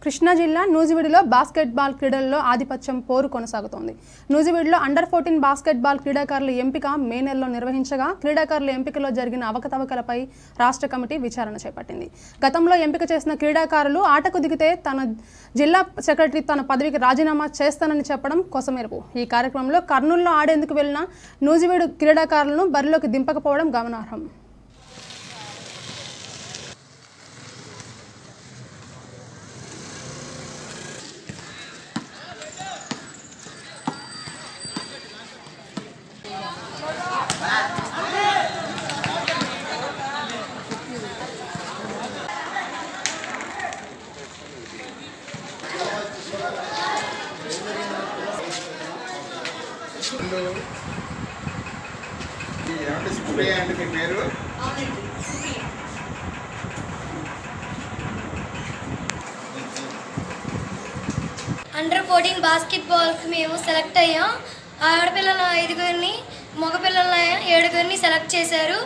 కృష్ణా జిల్లా నూజివీడులో బాస్కెట్బాల్ క్రీడల్లో ఆధిపత్యం పోరు కొనసాగుతోంది నూజివీడులో అండర్ ఫోర్టీన్ బాస్కెట్బాల్ క్రీడాకారుల ఎంపిక మే నెలలో నిర్వహించగా క్రీడాకారుల ఎంపికలో జరిగిన అవకతవకలపై రాష్ట్ర కమిటీ విచారణ చేపట్టింది గతంలో ఎంపిక చేసిన క్రీడాకారులు ఆటకు దిగితే తన జిల్లా సెక్రటరీ తన పదవికి రాజీనామా చేస్తానని చెప్పడం కొసమెరుపు ఈ కార్యక్రమంలో కర్నూలులో ఆడేందుకు వెళ్లిన నూజివీడు క్రీడాకారులను బరిలోకి దింపకపోవడం గమనార్హం ఏమంటే స్ప్రే అంటే మీ పేరు అండర్ ఫోర్టీన్ బాస్కెట్బాల్కి మేము సెలెక్ట్ అయ్యాం ఆ ఆడపిల్లల ఐదుగురిని మగపిల్లల ఏడుగురిని సెలెక్ట్ చేశారు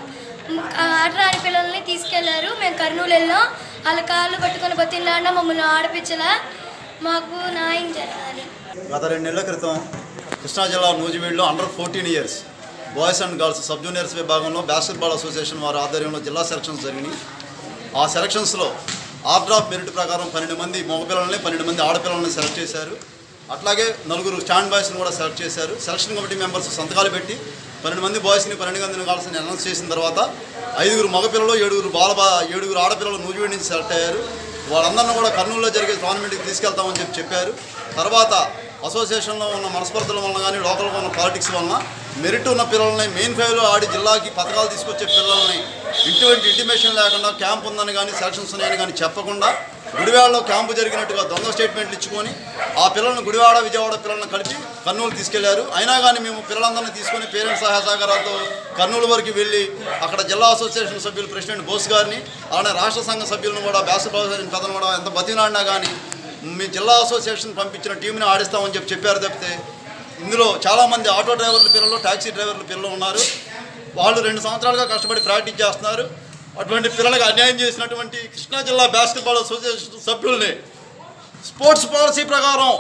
ఆ ఆట రాని పిల్లల్ని తీసుకెళ్లారు మేము కర్నూలు వెళ్ళాం వాళ్ళ కాళ్ళు పట్టుకొని బతిలాడినా మమ్మల్ని ఆడిపించలా మాకు న్యాయం జరగాలి గత రెండు నెలల క్రితం కృష్ణా జిల్లా నూజివీడులో under fourteen years boys and girls sub juniors విభాగంలో బాస్కెట్బాల్ అసోసియేషన్ వారి ఆధ్వర్యంలో జిల్లా సెలక్షన్స్ జరిగినాయి ఆ సెలక్షన్స్లో ఆర్డర్ ఆఫ్ మెరిట్ ప్రకారం పన్నెండు మంది మగపిల్లల్ని పన్నెండు మంది ఆడపిల్లల్ని సెలెక్ట్ చేశారు అట్లాగే నలుగురు స్టాండ్ బాయ్స్ని కూడా సెలెక్ట్ చేశారు సెలక్షన్ కమిటీ మెంబర్స్ సంతకాలు పెట్టి పన్నెండు మంది బాయ్స్ని పన్నెండు మందిని కావాల్సిన అనౌన్స్ చేసిన తర్వాత ఐదుగురు మగపిల్లలు ఏడుగురు బాల బా- ఏడుగురు ఆడపిల్లలు నూజివీడు నుంచి సెలెక్ట్ అయ్యారు వాళ్ళందరినీ కూడా కర్నూలులో జరిగే టోర్నమెంట్కి తీసుకెళ్తామని చెప్పి చెప్పారు తర్వాత అసోసియేషన్లో ఉన్న మనస్పర్ధల వలన కానీ లోకల్గా ఉన్న పాలిటిక్స్ వలన మెరిట్ ఉన్న పిల్లల్ని మెయిన్ ఫైవ్లో ఆడి జిల్లాకి పథకాలు తీసుకొచ్చే పిల్లల్ని ఇటువంటి ఇంటిమేషన్ లేకుండా క్యాంప్ ఉందని కానీ సెలక్షన్స్ ఉన్నాయని కానీ చెప్పకుండా గుడివాడలో క్యాంపు జరిగినట్టుగా దొంగ స్టేట్మెంట్లు ఇచ్చుకొని ఆ పిల్లల్ని గుడివాడ విజయవాడ పిల్లల్ని కలిపి కర్నూలు తీసుకెళ్లారు అయినా కానీ మేము పిల్లలందరినీ తీసుకొని పేరెంట్స్ సహాయ సహకారాలతో కర్నూలు వరకు వెళ్ళి అక్కడ జిల్లా అసోసియేషన్ సభ్యులు ప్రెసిడెంట్ బోస్ గారిని అలానే రాష్ట్ర సంఘ సభ్యులను కూడా బాస్కెట్బాల్ అసోసియేషన్ పెద్దలు కూడా ఎంత బతినాడినా కానీ మీ జిల్లా అసోసియేషన్ పంపించిన టీంని ఆడిస్తామని చెప్పి చెప్పారు తప్పితే ఇందులో చాలామంది ఆటో డ్రైవర్ల పిల్లలు టాక్సీ డ్రైవర్ల పిల్లలు ఉన్నారు వాళ్ళు రెండు సంవత్సరాలుగా కష్టపడి ప్రాక్టీస్ చేస్తున్నారు అటువంటి పిల్లలకు అన్యాయం చేసినటువంటి కృష్ణా జిల్లా బాస్కెట్బాల్ అసోసియేషన్ సభ్యుల్ని స్పోర్ట్స్ పాలసీ ప్రకారం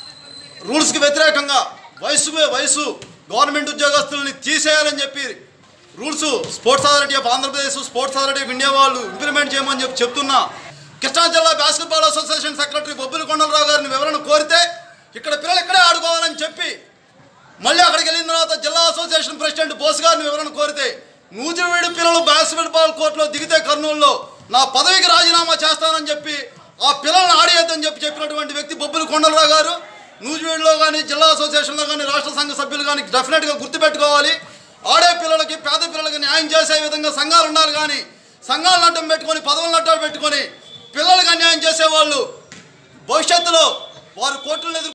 రూల్స్కి వ్యతిరేకంగా వయసు వయసు గవర్నమెంట్ ఉద్యోగస్తుల్ని తీసేయాలని చెప్పి rules sports authority of Andhra Pradesh sports authority of India వాళ్ళు ఇంప్లిమెంట్ చేయమని చెప్పి చెప్తున్నా కృష్ణా జిల్లా basketball association secretary Bobbili Kondalarao గారిని వివరణ కోరితే ఇక్కడ పిల్లలు ఇక్కడే ఆడుకోవాలని చెప్పి మళ్ళీ అక్కడికి వెళ్ళిన తర్వాత జిల్లా అసోసియేషన్ ప్రెసిడెంట్ బోస్ గారిని వివరణ కోరితే నూజివీడు పిల్లలు బాస్కెట్బాల్ కోర్టులో దిగితే కర్నూలులో నా పదవికి రాజీనామా చేస్తానని చెప్పి ఆ పిల్లల్ని ఆడేయద్దని చెప్పి చెప్పినటువంటి వ్యక్తి బొబ్బిలి కొండలరావు గారు నూజివీడులో కానీ జిల్లా అసోసియేషన్లో కానీ రాష్ట్ర సంఘ సభ్యులు కానీ డెఫినెట్గా గుర్తుపెట్టుకోవాలి ఆడే పిల్లలకి పేద పిల్లలకి న్యాయం చేసే విధంగా సంఘాలు ఉండాలి కానీ సంఘాలను అడ్డం పెట్టుకొని పదవులను అడ్డం పెట్టుకొని పిల్లలకు అన్యాయం చేసేవాళ్ళు భవిష్యత్తులో వారు కోర్టులను ఎదుర్కొ